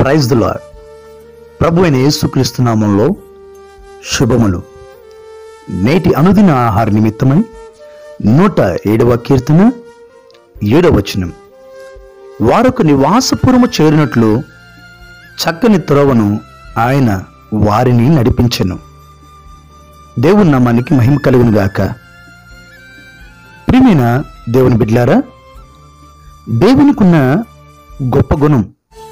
praise the lord ప్రభు అయిన యేసుక్రీస్తు నామంలో శుభములు నేటి అనుదిన ఆహార నిమిత్తమై నూట ఏడవ కీర్తన ఏడవ వచనం వారొక నివాసపురము చేరినట్లు చక్కని త్రోవను ఆయన వారిని నడిపించెను దేవుని నామానికి మహిమ కలుగును గాక ప్రియమైన దేవుని బిడ్లారా దేవునికున్న గొప్ప గుణం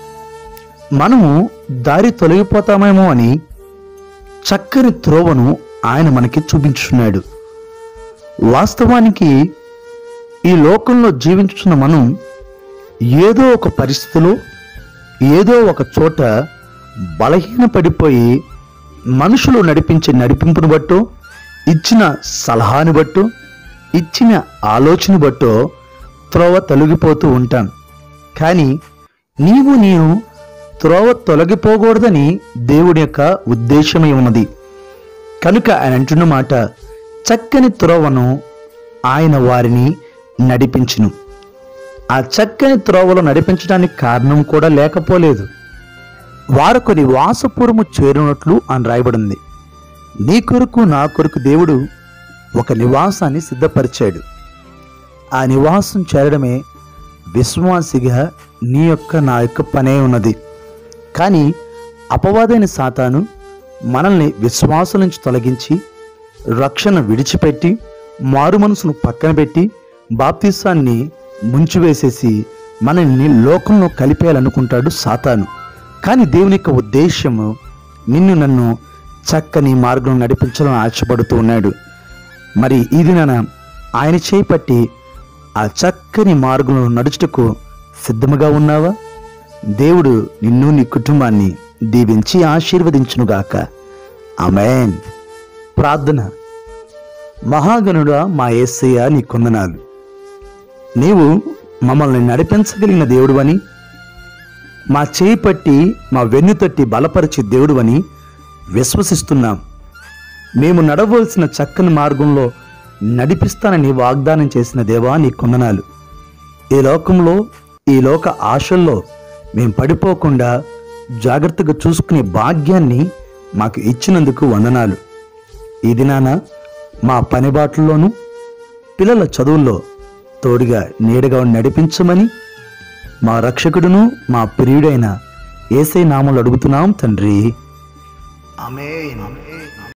మనము దారి తొలగిపోతామేమో అని చక్కని త్రోవను ఆయన మనకి చూపించున్నాడు వాస్తవానికి ఈ లోకంలో జీవించుతున్న మనం ఏదో ఒక పరిస్థితిలో ఏదో ఒక చోట బలహీన పడిపోయి మనుషులు నడిపించే నడిపింపును బట్టో ఇచ్చిన సలహాని బట్టో ఇచ్చిన ఆలోచన బట్టో త్రోవ తొలగిపోతూ ఉంటాం కానీ నీవు నీవు త్రోవ తొలగిపోకూడదని దేవుడి యొక్క ఉద్దేశమై ఉన్నది కనుక ఆయన అంటున్న మాట చక్కని త్రోవను ఆయన వారిని నడిపించును ఆ చక్కని త్రోవలో నడిపించడానికి కారణం కూడా లేకపోలేదు వారు కొన్ని వాసపురము చేరినట్లు అని రాయబడింది నీ కొరకు నా కొరకు దేవుడు ఒక నివాసాన్ని సిద్ధపరిచాడు ఆ నివాసం చేరడమే విశ్వాసిగా నీ యొక్క నా యొక్క పనే ఉన్నది కానీ అపవాదైన సాతాను మనల్ని విశ్వాసం నుంచి తొలగించి రక్షణ విడిచిపెట్టి మారు మనసును పక్కన పెట్టి బాప్తిసాన్ని ముంచివేసేసి మనల్ని లోకంలో కలిపేయాలనుకుంటాడు సాతాను కానీ దేవుని యొక్క ఉద్దేశము నిన్ను నన్ను చక్కని మార్గం నడిపించాలని ఆశపడుతూ ఉన్నాడు మరి ఇది నాన్న ఆయన చేపట్టి ఆ చక్కని మార్గంలో నడుచుటకు సిద్ధముగా ఉన్నావా దేవుడు నిన్ను నీ కుటుంబాన్ని దీవించి ఆశీర్వదించునుగాక ఆమెన్ ప్రార్థన మహాగణుడా మా యేసయ్య నీ కొందనాలు నీవు మమ్మల్ని నడిపించగలిగిన దేవుడువని మా చేయి పట్టి మా వెన్ను తట్టి బలపరిచే దేవుడువని విశ్వసిస్తున్నాం మేము నడవలసిన చక్కని మార్గంలో నడిపిస్తానని వాగ్దానం చేసిన దేవా నీ కొందనాలు ఈ లోకంలో ఈ లోక ఆశల్లో మేము పడిపోకుండా జాగ్రత్తగా చూసుకునే భాగ్యాన్ని మాకు ఇచ్చినందుకు వందనాలు ఈ దినాన మా పనిబాట్లలోనూ పిల్లల చదువుల్లో తోడుగా నీడగా ఉండి నడిపించమని మా రక్షకుడును మా ప్రియుడైన ఏసై నామలు అడుగుతున్నాం తండ్రి ఆమేన్